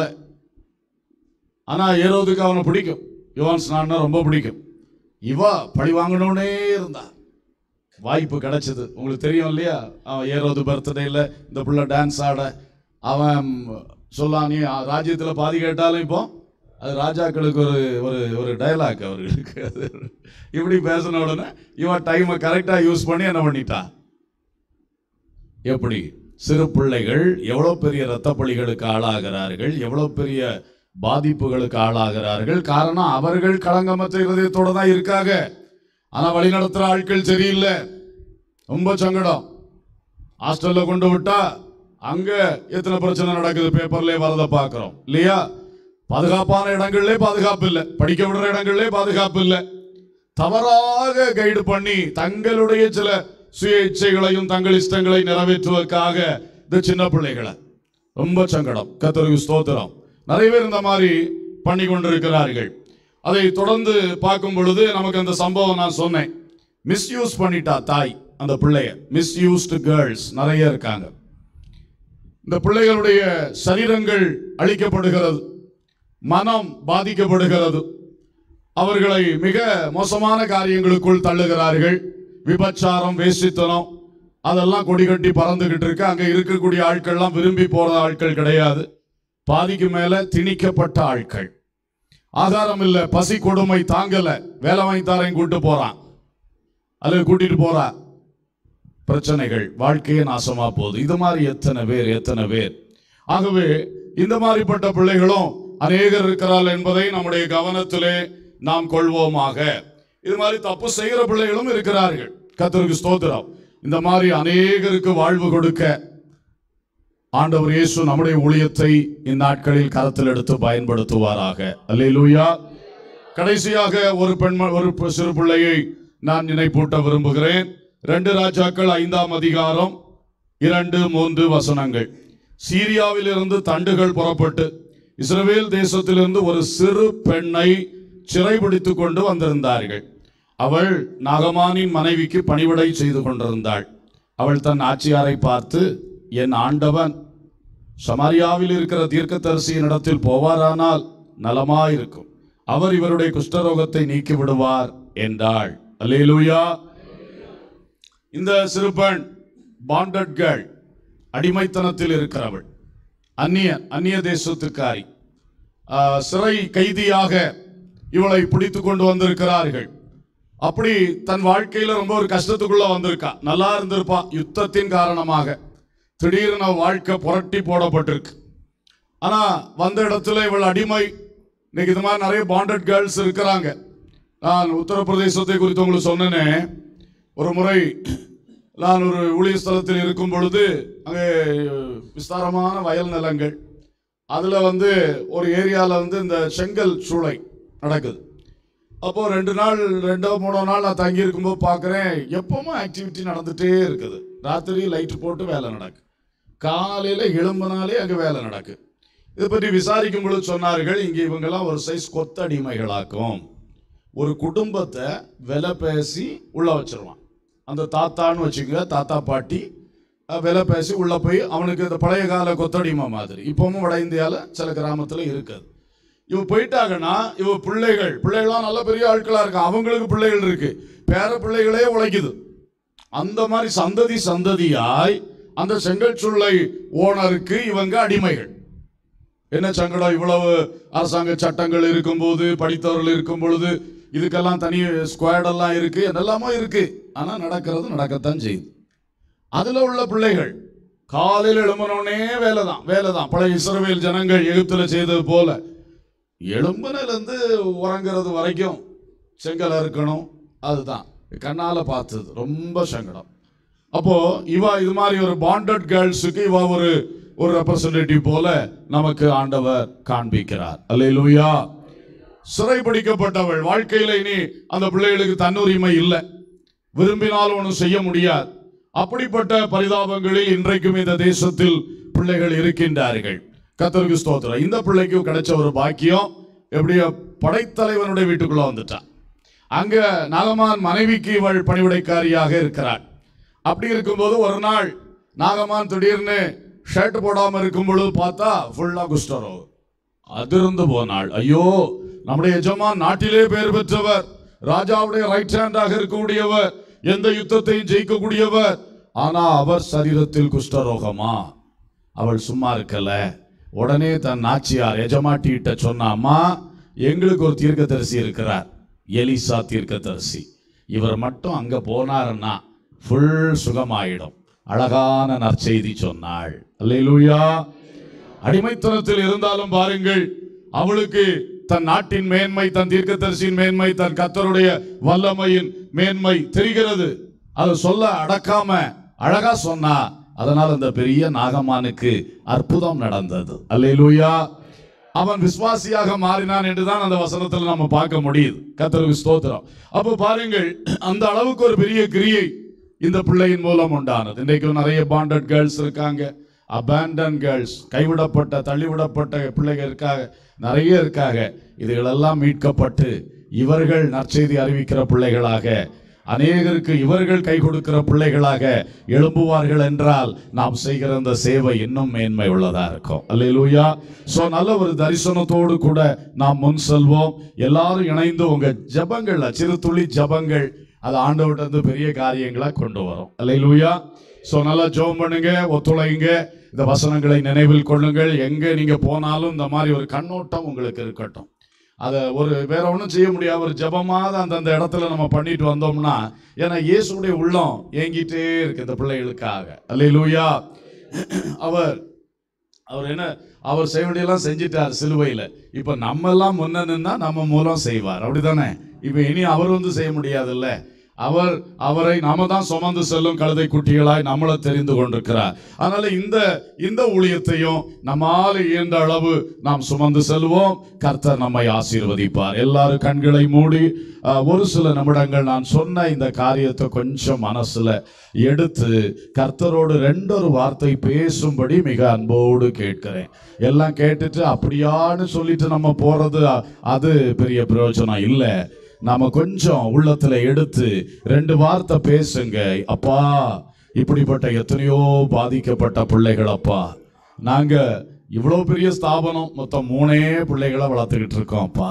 ஆனா ஏரோதுக்கு அவனை பிடிக்கும் யோவான் ஸ்நானா ரொம்ப பிடிக்கும் இவ பழி வாங்கணும்னே இருந்தா வாய்ப்பு கிடைச்சது உங்களுக்கு தெரியும் இல்லையா அவன் ஏரோது பர்த்டேல இந்த புள்ள டான்ஸ் ஆட அவன் சொல்லான் நீ ராஜ்யத்தில் பாதி கேட்டாலும் இப்போ அது ராஜாக்களுக்கு ஒரு ஒரு ஒரு டயலாக் அவர்களுக்கு அது இப்படி பேசின உடனே இவன் டைமை கரெக்டாக யூஸ் பண்ணி என்ன பண்ணிட்டான் எப்படி சிறு பிள்ளைகள் எவ்வளோ பெரிய இரத்த பலிகளுக்கு ஆளாகிறார்கள் எவ்வளோ பெரிய பாதிப்புகளுக்கு ஆளாகிறார்கள் காரணம் அவர்கள் களங்கமற்ற இருதயத்தோட தான் இருக்காங்க ஆனா வழி நடத்துற ஆட்கள் சரியில்லை ரொம்ப சங்கடம் ஹாஸ்டல்ல கொண்டு விட்டா அங்க எத்தனை பிரச்சனை நடக்குது பேப்பர்லயே வரத பாக்குறோம் இல்லையா பாதுகாப்பான இடங்கள்லே பாதுகாப்பு இல்லை படிக்க விடுற இடங்கள்லே பாதுகாப்பு இல்லை தவறாக கைடு பண்ணி தங்களுடைய சில சுய இச்சைகளையும் தங்கள் இஷ்டங்களை நிறைவேற்றுவதற்காக இந்த சின்ன பிள்ளைகளை ரொம்ப சங்கடம் கத்தருக்கு ஸ்தோத்திரம் நிறைய பேர் இந்த மாதிரி பண்ணி கொண்டிருக்கிறார்கள் அதை தொடர்ந்து பார்க்கும் பொழுது நமக்கு அந்த சம்பவம் நான் சொன்னேன் மிஸ்யூஸ் பண்ணிட்டா தாய் அந்த பிள்ளைய மிஸ்யூஸ்டு கேர்ள்ஸ் நிறைய இருக்காங்க இந்த பிள்ளைகளுடைய சரீரங்கள் அழிக்கப்படுகிறது மனம் பாதிக்கப்படுகிறது அவர்களை மிக மோசமான காரியங்களுக்குள் தள்ளுகிறார்கள் விபச்சாரம் வேசித்தனம் அதெல்லாம் கொடி கட்டி பறந்துகிட்டு இருக்கு அங்க இருக்கக்கூடிய ஆட்கள்லாம் விரும்பி போற ஆட்கள் கிடையாது பாதிக்கு மேல திணிக்கப்பட்ட ஆட்கள் ஆதாரம் இல்ல பசி கொடுமை தாங்கல வேலை வாங்கி தாரையும் கூட்டு போறான் அல்லது கூட்டிட்டு போறா பிரச்சனைகள் வாழ்க்கையே நாசமா போகுது இது மாதிரி எத்தனை பேர் எத்தனை பேர் ஆகவே இந்த மாதிரிப்பட்ட பிள்ளைகளும் அநேகர் இருக்கிறார்கள் என்பதை நம்முடைய கவனத்திலே நாம் கொள்வோமாக இது மாதிரி தப்பு செய்கிற பிள்ளைகளும் இருக்கிறார்கள் கர்த்தருக்கு ஸ்தோத்திரம் இந்த மாதிரி அநேகருக்கு வாழ்வு கொடுக்க ஆண்டவர் இயேசு நம்முடைய ஊழியத்தை இந்நாட்களில் கரத்தில் எடுத்து பயன்படுத்துவாராக அல்லேலூயா கடைசியாக ஒரு பெண் ஒரு பி- சிறு பிள்ளையை நான் நினைப்பூட்ட விரும்புகிறேன் ரெண்டு ராஜாக்கள் ஐந்தாம் அதிகாரம் இரண்டு மூன்று வசனங்கள் சீரியாவிலிருந்து தண்டுகள் புறப்பட்டு இஸ்ரவேல் தேசத்திலிருந்து ஒரு சிறு பெண்ணை சிறைபிடித்து கொண்டு வந்திருந்தார்கள் அவள் நாகமானின் மனைவிக்கு பணிவிடை செய்து கொண்டிருந்தாள் அவள் தன் ஆட்சியாரை பார்த்து என் ஆண்டவன் சமாரியாவில் இருக்கிற தீர்க்கதரிசியின் இடத்தில் போவாரானால் நலமாயிருக்கும் அவர் இவருடைய குஷ்டரோகத்தை நீக்கி விடுவார் என்றாள் அல்லேலூயா இந்த சிறுபெண் பாண்டட் கேர்ள் அடிமைத்தனத்தில் இருக்கிறவள் அந்நிய அந்நிய தேசத்துக்காரி ஆ, சிறை கைதியாக இவளை பிடித்து கொண்டு வந்திருக்கிறார்கள் அப்படி தன் வாழ்க்கையில ரொம்ப ஒரு கஷ்டத்துக்குள்ள வந்திருக்கா நல்லா இருந்திருப்பா யுத்தத்தின் காரணமாக திடீர்னு அவ வாழ்க்கை புரட்டி போடப்பட்டிருக்கு ஆனா வந்த இடத்துல இவள் அடிமை இன்னைக்கு இது மாதிரி நிறைய பாண்டட் கேர்ள்ஸ் இருக்கிறாங்க நான் உத்தரப்பிரதேசத்தை குறித்து உங்களுக்கு சொன்னேனே ஒரு முறை நான் ஒரு ஊழிய ஸ்தலத்தில் இருக்கும் பொழுது அங்கே விஸ்தாரமான வயல் நிலங்கள் அதில் வந்து ஒரு ஏரியாவில் வந்து இந்த செங்கல் சூளை நடக்குது அப்போ ரெண்டு நாள் ரெண்டோ மூணோ நாள் நான் தங்கி இருக்கும்போது பார்க்குறேன் எப்பவும் ஆக்டிவிட்டி நடந்துகிட்டே இருக்குது ராத்திரி லைட்டு போட்டு வேலை நடக்கு காலையில் எழும்புனாலே அங்கே வேலை நடக்கு இதை பற்றி விசாரிக்கும் பொழுது சொன்னார்கள் இங்கே இவங்கெல்லாம் ஒரு சைஸ் கொத்தடிமைகளாக்கும் ஒரு குடும்பத்தை விலை பேசி உள்ள வச்சிருவான் அந்த தாத்தான்னு வச்சுக்கோங்க தாத்தா பாட்டி அஹ், விலை பேசி உள்ள போய் அவனுக்கு இந்த பழைய கால கொத்தடிமை மாதிரி இப்பவும் வட இந்தியாவில் சில கிராமத்தில் இருக்குது இவ போயிட்டாங்கன்னா இவ பிள்ளைகள் பிள்ளைகள்லாம் நல்ல பெரிய ஆட்களா இருக்கான் அவங்களுக்கு பிள்ளைகள் இருக்கு பேர பிள்ளைகளே உழைக்குது அந்த மாதிரி சந்ததி சந்ததியாய் அந்த செங்கல் சுள்ளை ஓனருக்கு இவங்க அடிமைகள் என்ன சங்கடம் இவ்வளவு அரசாங்க சட்டங்கள் இருக்கும்போது படித்தவர்கள் இருக்கும் பொழுது இதுக்கெல்லாம் தனி ஸ்குவாட் எல்லாம் இருக்கு என்னெல்லாமோ இருக்கு ஆனா நடக்கிறது நடக்கத்தான் செய்யுது அதுல உள்ள பிள்ளைகள் காலையில் எழும்பினோடனே வேலை தான் வேலை தான் பழைய இஸ்ரவேல் ஜனங்கள் எகிப்துல செய்தது போல எலும்புனிலிருந்து உறங்குறது வரைக்கும் செங்கல் இருக்கணும் அதுதான் கண்ணால பார்த்தது ரொம்ப சங்கடம் அப்போ இவ இது மாதிரி ஒரு பாண்டட் கேர்ள்ஸுக்கு இவ ஒரு ஒரு ரெப்ரசன்டேட்டிவ் போல நமக்கு ஆண்டவர் காண்பிக்கிறார் அல்லேலூயா சிறைபிடிக்கப்பட்டவள் வாழ்க்கையில இனி அந்த பிள்ளைகளுக்கு தன்னுரிமை இல்லை விரும்பினாலும் ஒன்றும் செய்ய முடியாது அப்படிப்பட்ட பரிதாபங்களில் இன்றைக்கும் இந்த தேசத்தில் பிள்ளைகள் இருக்கின்றார்கள் கத்தருக்கு ஸ்தோத்திரம் இந்த பிள்ளைக்கு கிடைச்ச ஒரு பாக்கியம் எப்படியோ படைத்தலைவனுடைய வீட்டுக்குள்ள வந்துட்டான் அங்க நாகமான் மனைவிக்கு இவள் பணிவிடைக்காரியாக இருக்கிறாள் அப்படி இருக்கும்போது ஒரு நாள் நாகமான் திடீர்னு ஷர்ட் போடாம இருக்கும் பொழுது பார்த்தா ஃபுல்லா குஷ்டரோகம் அதிர்ந்து போனாள் ஐயோ நம்முடைய எஜமான் நாட்டிலே பெயர் பெற்றவர் ராஜாவுடைய ரைட் ஹேண்டாக இருக்கக்கூடியவர் எந்த யுத்தத்தையும் ஜெயிக்கக்கூடியவர் ஆனா அவர் சரீரத்தில் குஷ்டரோகமா அவள் சும்மா இருக்கல உடனே தன் நாச்சியார் எஜமாட்டிகிட்ட சொன்னா அம்மா எங்களுக்கு ஒரு தீர்க்கதரிசி இருக்கிறார் எலிசா தீர்க்கதரிசி இவர் மட்டும் அங்க போனாருன்னா ஃபுல் சுகமாயிடும் அழகான நற்செய்தி சொன்னாள் அல்லேலூயா அடிமைத்தனத்தில் இருந்தாலும் பாருங்கள் அவளுக்கு தன் நாட்டின் மேன்மை தன் தீர்க்கதரிசியின் மேன்மை தன் கத்தருடைய வல்லமையின் மேன்மை தெரிகிறது அதை சொல்ல அடக்காம அழகா சொன்னா அதனால் அந்த பெரிய நாகமானுக்கு அற்புதம் நடந்தது அல்லேலூயா அவன் விசுவாசியாக மாறினான் என்றுதான் அந்த வசனத்தில் நம்ம பார்க்க முடியுது கத்தருக்கு ஸ்தோத்திரம் அப்போ பாருங்கள் அந்த அளவுக்கு ஒரு பெரிய கிரியை இந்த பிள்ளையின் மூலம் உண்டானது இன்றைக்கு நிறைய பாண்டட் கேர்ள்ஸ் இருக்காங்க அபேண்டன் கேர்ள்ஸ் கைவிடப்பட்ட தள்ளிவிடப்பட்ட பிள்ளைகள் இருக்காங்க நிறைய இருக்காங்க இதுகளெல்லாம் மீட்கப்பட்டு இவர்கள் நற்செய்தி அறிவிக்கிற பிள்ளைகளாக அநேகருக்கு இவர்கள் கை கொடுக்கிற பிள்ளைகளாக எழும்புவார்கள் என்றால் நாம் செய்கிற இந்த சேவை இன்னும் மேன்மை உள்ளதா இருக்கும் அல்லேலூயா சோ நல்ல ஒரு தரிசனத்தோடு கூட நாம் முன் செல்வோம் எல்லாரும் இணைந்து உங்க ஜபங்கள்ல சிறு துளி ஜபங்கள் அது ஆண்டவர்கிட்ட இருந்து பெரிய காரியங்களை கொண்டு வரும் அல்லேலூயா சோ நல்லா ஜெபம் பண்ணுங்க ஒத்துழைங்க இந்த வசனங்களை நினைவில் கொள்ளுங்கள் எங்க நீங்க போனாலும் இந்த மாதிரி ஒரு கண்ணோட்டம் உங்களுக்கு இருக்கட்டும் அதை ஒரு வேற ஒன்றும் செய்ய முடியாது ஒரு ஜபமாக அந்தந்த இடத்துல நம்ம பண்ணிட்டு வந்தோம்னா ஏன்னா இயேசுடைய உள்ளம் ஏங்கிட்டே இருக்கு இந்த பிள்ளைகளுக்காக அல்லேலூயா அவர் அவர் என்ன அவர் செய்ய வேண்டியெல்லாம் செஞ்சிட்டார் சிலுவையில் இப்போ நம்ம எல்லாம் முன்ன நின்னா நம்ம மூலம் செய்வார் அப்படிதானே இப்போ இனி அவர் வந்து செய்ய முடியாதுல்ல அவர் அவரை நாம தான் சுமந்து செல்லும் கழுதை குட்டிகளாய் நம்மளை தெரிந்து கொண்டிருக்கிறார் அதனால இந்த இந்த ஊழியத்தையும் நம்மால் இயன்ற அளவு நாம் சுமந்து செல்வோம் கர்த்தர் நம்மை ஆசீர்வதிப்பார் எல்லாரும் கண்களை மூடி அஹ், ஒரு சில நிமிடங்கள் நான் சொன்ன இந்த காரியத்தை கொஞ்சம் மனசுல எடுத்து கர்த்தரோடு ரெண்டொரு வார்த்தை பேசும்படி மிக அன்போடு கேட்கிறேன் எல்லாம் கேட்டுட்டு அப்படியான்னு சொல்லிட்டு நம்ம போறது அ- அது பெரிய பிரயோஜனம் இல்லை நாம கொஞ்சம் உள்ளத்துல எடுத்து ரெண்டு வார்த்தை பேசுங்க அப்பா இப்படிப்பட்ட எத்தனையோ பாதிக்கப்பட்ட பிள்ளைகள் அப்பா நாங்க இவ்வளவு பெரிய ஸ்தாபனம் மொத்தம் மூணே பிள்ளைகளை வளர்த்துக்கிட்டு இருக்கோம் அப்பா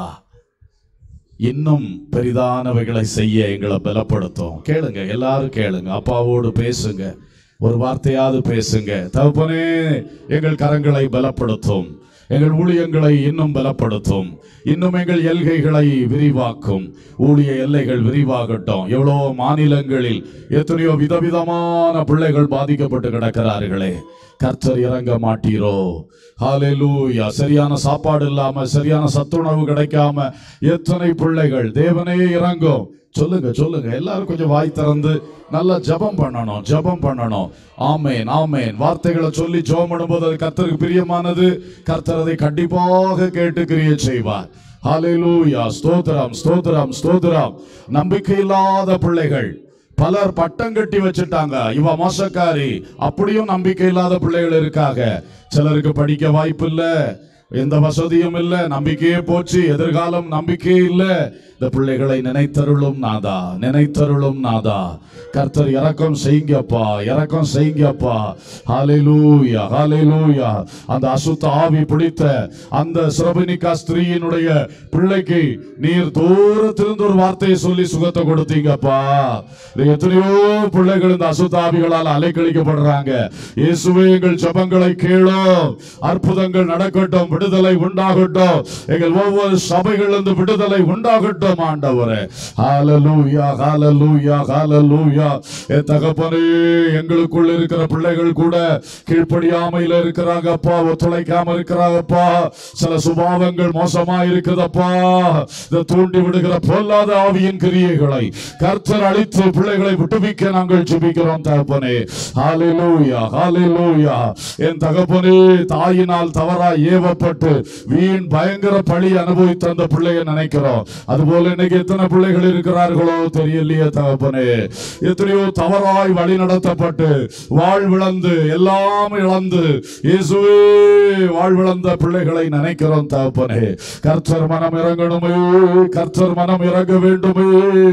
இன்னும் பெரிதானவைகளை செய்ய எங்களை பலப்படுத்தும் கேளுங்க எல்லாரும் கேளுங்க அப்பாவோடு பேசுங்க ஒரு வார்த்தையாவது பேசுங்க தகப்பனே எங்கள் கரங்களை பலப்படுத்தும் எங்கள் ஊழியங்களை இன்னும் பலப்படுத்தும் இன்னும் எங்கள் எல்கைகளை விரிவாக்கும் ஊழிய எல்லைகள் விரிவாகட்டும் எவ்வளோ மாநிலங்களில் எத்தனையோ விதவிதமான பிள்ளைகள் பாதிக்கப்பட்டு கிடக்கிறார்களே கர்த்தர் இறங்க மாட்டீரோ ஹalleluya சரியான சாப்பாடு இல்லாம சரியான சத்துணவு கிடைக்காம எத்தனை பிள்ளைகள் தேவனே இறங்கும் சொல்லுங்க சொல்லுங்க எல்லாரும் கொஞ்சம் வாய் திறந்து நல்லா ஜெபம் பண்ணணும் ஜெபம் பண்ணணும் ஆமேன் ஆமேன் வார்த்தைகளை சொல்லி ஜெபம் பண்ணும்போது அது கர்த்தருக்கு பிரியமானது கர்த்தர் அதை கண்டிப்பாக கேட்டு கிரியை செய்வார் ஹalleluya ஸ்தோத்திரம் ஸ்தோத்திரம் ஸ்தோத்திரம் நம்பிக்கை இல்லாத பிள்ளைகள் பலர் பட்டம் கட்டி வச்சுட்டாங்க இவ மோசக்காரி அப்படியும் நம்பிக்கை இல்லாத பிள்ளைகள் இருக்காங்க சிலருக்கு படிக்க வாய்ப்பு இல்ல எந்த வசதியும் இல்ல நம்பிக்கையே போச்சு எதிர்காலம் நம்பிக்கையே இல்ல இந்த பிள்ளைகளை நினைத்தருளும் நாதா நினைத்தருளும் நாதா கர்த்தர் இறக்கம் செய்யுங்கப்பா இறக்கம் செய்யுங்கப்பா ஹalleluya ஹalleluya அந்த அசுத்த ஆவி பிடித்த அந்த சிரபனிகா ஸ்திரீயினுடைய பிள்ளைக்கு நீர் தூரத்திலிருந்து ஒரு வார்த்தையை சொல்லி சுகத்தை கொடுத்தீங்கப்பா இது எத்தனையோ பிள்ளைகள் இந்த அசுத்த ஆவிகளால் அலைக்கழிக்கப்படுறாங்க இயேசுவே எங்கள் ஜெபங்களை கேளும் அற்புதங்கள் நடக்கட்டும் விடுதலை உண்டாகட்டும் எங்கள் ஒவ்வொரு சபைகளிலிருந்து விடுதலை உண்டாகட்டும் ஆண்டவரே ஹalleluya ஹalleluya ஹalleluya என் தகப்பனே எங்களுக்குள்ள இருக்கிற பிள்ளைகள் கூட கீழ்ப்படியாமையில இருக்கிறாங்கப்பா ஒத்துழைக்காம இருக்கிறாங்கப்பா சில சுபாவங்கள் மோசமா இருக்குதப்பா இதை தூண்டி விடுகிற பொல்லாத ஆவியின் கிரியைகளை கர்த்தர் அழித்து பிள்ளைகளை விட்டுவிக்க நாங்கள் ஜெபிக்கிறோம் தகப்பனே ஹalleluya ஹalleluya என் தகப்பனே தாயினால் தவறாய் ஏவப்பட்டு வீண் பயங்கர பழி அனுபவித்த அந்த பிள்ளையை நினைக்கிறோம் அதுபோல இன்னைக்கு எத்தனை பிள்ளைகள் இருக்கிறார்களோ தெரியலையே தகப்பனே எத்தனையோ தவறாய் வழி நடத்தப்பட்டு வாழ்விழந்து எல்லாம் இழந்து இயேசுவே வாழ்விழந்த பிள்ளைகளை நினைக்கிறோம் தகப்பனே கர்த்தர் மனம் இறங்கணுமே கர்த்தர் மனம் இறங்க வேண்டுமே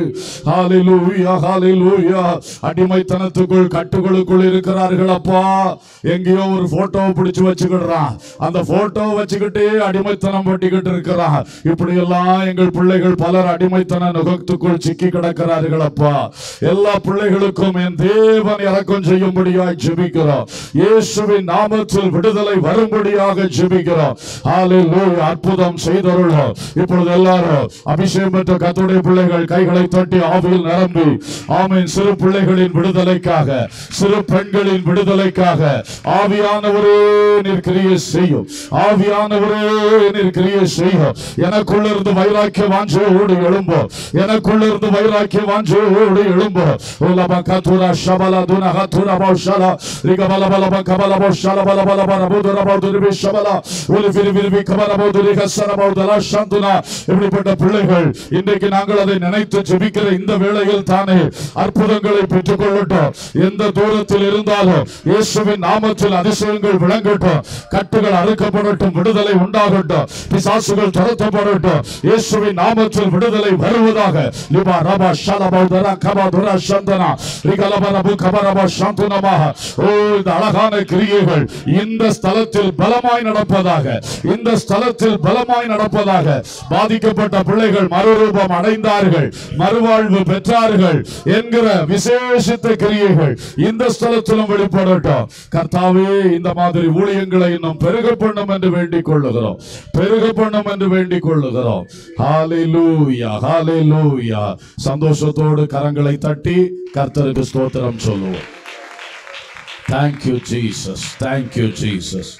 ஹalleluya ஹalleluya அடிமைத்தனத்துக்குள் கட்டுகளுக்குள் இருக்கிறார்கள் அப்பா எங்கேயோ ஒரு போட்டோவை பிடிச்சு வச்சுக்கிடுறான் அந்த போட்டோவை வச்சுக்கிட்டே அடிமைத்தனம் பண்ணிக்கிட்டு இருக்கிறான் இப்படி எல்லாம் எங்கள் பிள்ளைகள் பலர் அடிமைத்தன நுகத்துக்குள் சிக்கி கிடக்கிறார்கள் அப்பா எல்லா பிள்ளைகளுக்கும் என் தேவன் இறக்கம் செய்யும்படியாய் ஜெபிக்கிறோம் இயேசுவின் நாமத்தில் விடுதலை வரும்படியாக ஜெபிக்கிறோம் ஹalleluya அற்புதம் செய்தருளோம் இப்பொழுது எல்லாரும் அபிஷேகம் பெற்ற கர்த்தருடைய பிள்ளைகள் கைகளை தட்டி ஆவியில் நிரம்பி ஆமென் சிறு பிள்ளைகளின் விடுதலைக்காக சிறு பெண்களின் விடுதலைக்காக ஆவியானவரே நீர் கிரியை செய்யும் ஆவியானவரே நீர் கிரியை செய்யும் எனக்குள்ள இருந்து வைராக்கிய வாஞ்சையோடு எழும்பும் எனக்குள்ள இருந்து வைராக்கிய வாஞ்சையோடு எழும்பும் உலப கதுரா ஷபல துன ஹதுரா பௌஷல ரிகபல பல கபல பௌஷல பல பல பல புதுர பௌதுரி ஷபல ஒரு விரி விரி கபல பௌதுரி கசர பௌதல சந்துனா இப்படிப்பட்ட பிள்ளைகள் இன்றைக்கு நாங்கள் அதை நினைத்து ஜெபிக்கிற இந்த வேளையில் தானே அற்புதங்களை பெற்றுக்கொள்ளட்டும் எந்த தூரத்தில் இருந்தாலும் இயேசுவின் நாமத்தில் அதிசயங்கள் விளங்கட்டும் கட்டுகள் அறுக்கப்படட்டும் விடுதலை உண்டாகட்டும் பிசாசுகள் துரத்தப்படட்டும் இயேசுவின் நாமத்தில் விடுதலை வருவதாக லிபா ரபா ஷலபௌதரா கபதுரா சந்தனா ரிகலபரபு கபரபா சாந்துனமாக ஓ இந்த அழகான கிரியைகள் இந்த ஸ்தலத்தில் பலமாய் நடப்பதாக இந்த ஸ்தலத்தில் பலமாய் நடப்பதாக பாதிக்கப்பட்ட பிள்ளைகள் மறுரூபம் அடைந்தார்கள் மறுவாழ்வு பெற்றார்கள் என்கிற விசேஷித்த கிரியைகள் இந்த ஸ்தலத்திலும் வெளிப்படட்டும் கர்த்தாவே இந்த மாதிரி ஊழியங்களை இன்னும் பெருக பண்ணும் என்று வேண்டிக் கொள்ளுகிறோம் பெருக பண்ணும் என்று வேண்டிக் கொள்ளுகிறோம் ஹalleluya ஹalleluya சந்தோஷத்தோடு கரங்களை தட்டி கர்த்தருக்கு ஸ்தோத்திரம் சொல்லுவோம் Thank you, Jesus. Thank you, Jesus.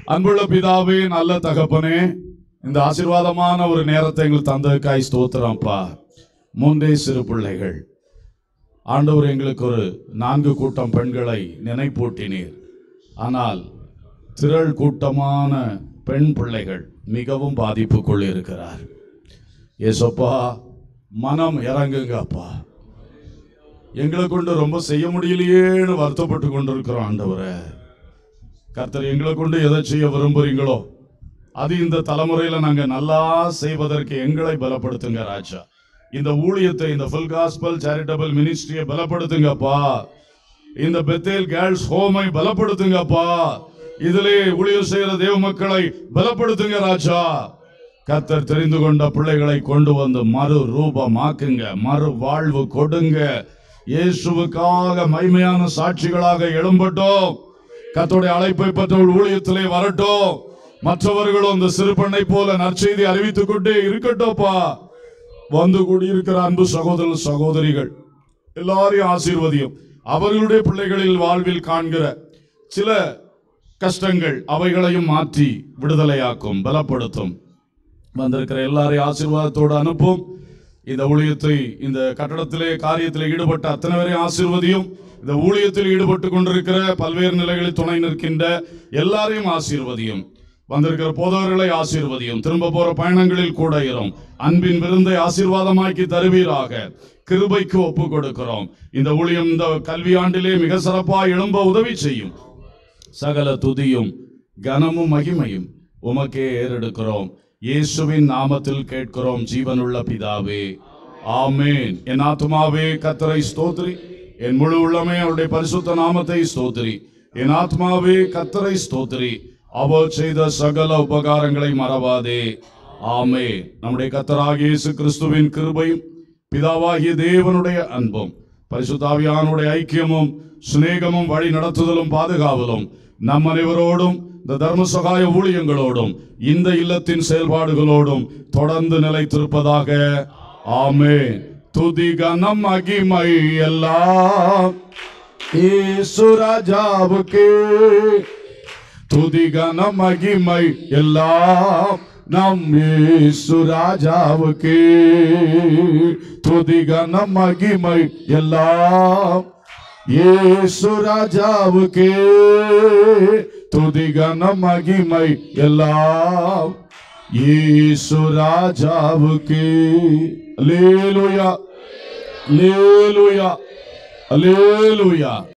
அன்புள்ள பிதாவே நல்ல தகப்பனே இந்த ஆசீர்வாதமான ஒரு நேரத்தை எங்களுக்கு தந்ததுக்காய் ஸ்தோத்திரம்ப்பா மூன்றே சிறு பிள்ளைகள் ஆண்டவர் எங்களுக்கு ஒரு நான்கு கூட்டம் பெண்களை நினைப்பூட்டினீர் ஆனால் திரள் கூட்டமான பெண் பிள்ளைகள் மிகவும் பாதிப்புக்குள் இருக்கிறார் ஏசப்பா மனம் இறங்குங்கப்பா எங்களை கொண்டு ரொம்ப செய்ய முடியலையேன்னு வருத்தப்பட்டு கொண்டிருக்கிறோம் ஆண்டவரே கர்த்தர் எங்களை கொண்டு எதை செய்ய விரும்புறீங்களோ அது இந்த தலைமுறையில நாங்க நல்லா செய்வதற்கு எங்களை பலப்படுத்துங்க ராஜா இந்த ஊழியத்தை இந்த ஃபுல் காஸ்பல் சேரிட்டபிள் மினிஸ்ட்ரியை பலப்படுத்துங்கப்பா இந்த பெத்தேல் கேர்ள்ஸ் ஹோமை பலப்படுத்துங்கப்பா இதிலே ஊழியம் செய்யற தேவ மக்களை பலப்படுத்துங்க ராஜா கர்த்தர் தெரிந்து கொண்ட பிள்ளைகளை கொண்டு வந்து மறு ரூபமாக்குங்க மறு வாழ்வு கொடுங்க இயேசுவுக்காக மைமையான சாட்சிகளாக எழும்பட்டோம் கர்த்தருடைய அழைப்பை பெற்றவள் ஊழியத்திலே வரட்டும் மற்றவர்களும் இந்த சிறுபெண்ணை போல நற்செய்தி அறிவித்துக் கொண்டே இருக்கட்டும்ப்பா வந்து கூடியிருக்கிற அன்பு சகோதர சகோதரிகள் எல்லாரையும் ஆசீர்வதியும் அவர்களுடைய பிள்ளைகளில் வாழ்வில் காண்கிற சில கஷ்டங்கள் அவைகளையும் மாற்றி விடுதலையாக்கும் பலப்படுத்தும் வந்திருக்கிற எல்லாரையும் ஆசீர்வாதத்தோடு அனுப்பும் இந்த ஊழியத்தை இந்த கட்டடத்திலே காரியத்திலே ஈடுபட்ட அத்தனை பேரையும் ஆசீர்வதியும் இந்த ஊழியத்தில் ஈடுபட்டு கொண்டிருக்கிற பல்வேறு நிலைகளில் துணை நிற்கின்ற எல்லாரையும் ஆசீர்வதியும் வந்திருக்கிற போதவர்களை ஆசீர்வதியும் திரும்ப போற பயணங்களில் கூட இரும் அன்பின் விருந்தை ஆசீர்வாதமாக்கி தருவீராக கிருபைக்கு ஒப்பு கொடுக்கிறோம் இந்த ஊழியம் இந்த கல்வியாண்டிலே மிக சிறப்பாக எழும்ப உதவி செய்யும் சகல துதியும் கனமும் மகிமையும் உமக்கே ஏறெடுக்கிறோம் இயேசுவின் நாமத்தில் கேட்கிறோம் ஜீவனுள்ள பிதாவே ஆமேன் என் ஆத்மாவே கத்தரை ஸ்தோத்திரி என் முழு உள்ளமே அவருடைய பரிசுத்த நாமத்தை ஸ்தோத்திரி என் ஆத்மாவே கத்தரை ஸ்தோத்திரி அவர் செய்த சகல உபகாரங்களை மறவாதே ஆமே நம்முடைய கத்தராகிய இயேசு கிறிஸ்துவின் கிருபையும் பிதாவாகிய தேவனுடைய அன்பும் பரிசுத்தாவியானுடைய ஐக்கியமும் சிநேகமும் வழி நடத்துதலும் பாதுகாவலும் நம் அனைவரோடும் இந்த தர்ம சகாய ஊழியங்களோடும் இந்த இல்லத்தின் செயல்பாடுகளோடும் தொடர்ந்து நிலைத்திருப்பதாக ஆமே துதி கனம் மகிமை எல்லாம் இயேசு ராஜாவுக்கே துதி கனம் மகிமை எல்லாம் நம் இயேசு ராஜாவுக்கே துதி கனம் மகிமை எல்லாம் இயேசு ராஜாவுக்கே துதி கனம் மகிமை எல்லாம் இயேசு ராஜாவுக்கே அல்லேலூயா அல்லேலூயா அல்லேலூயா